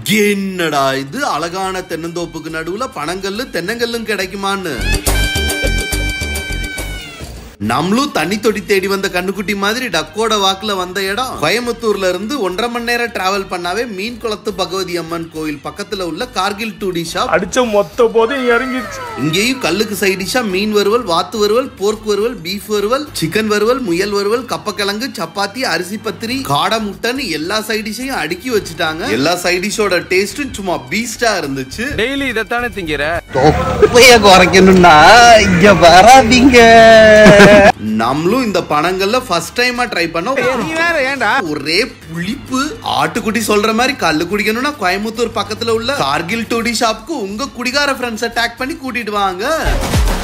என்னடா இது அழகான தென்னந்தோப்புக்கு நடுவுல பனங்கல்லு தென்னங்கல்லும் கிடைக்குமான்னு நம்மளும் தண்ணி தொட்டி தேடி வந்த கண்ணுக்குட்டி மாதிரி டக்கோட வாக்குல வந்த இடம் கோயம்புத்தூர்ல இருந்து ஒன்றரை மணி நேரம் டிராவல் பண்ணாவே மீன் குளத்து பகவதி அம்மன் கோயில் பக்கத்துல உள்ள கார்கில் டூடி ஷாப் அடிச்ச மொத்த போதும் இறங்கிடுச்சு இங்கேயும் கல்லுக்கு சைடிஷா மீன் வறுவல் வாத்து வறுவல் போர்க் வறுவல் பீஃப் வறுவல் சிக்கன் வறுவல் முயல் வறுவல் கப்பக்கிழங்கு சப்பாத்தி அரிசி பத்திரி காடை முட்டைன்னு எல்லா சைடிஷையும் அடுக்கி வச்சுட்டாங்க எல்லா சைடிஷோட டேஸ்டும் சும்மா பீஸ்டா இருந்துச்சு டெய்லி இதைத்தானே திங்கிற தொப்பைய குறைக்கணும்னா இங்க வராதீங்க நம்மளும் இந்த பணங்கள்ல ஃபர்ஸ்ட் டைமா ட்ரை பண்ணோம் நீ வேற ஏன்டா ஒரே புளிப்பு ஆட்டுக்குட்டி சொல்ற மாதிரி கல்லு குடிக்கணும்னா கோயம்புத்தூர் பக்கத்துல உள்ள கார்கில் டூடி ஷாப்க்கு உங்க குடிகார ஃப்ரெண்ட்ஸை டேக் பண்ணி கூட்டிட்டு வாங்க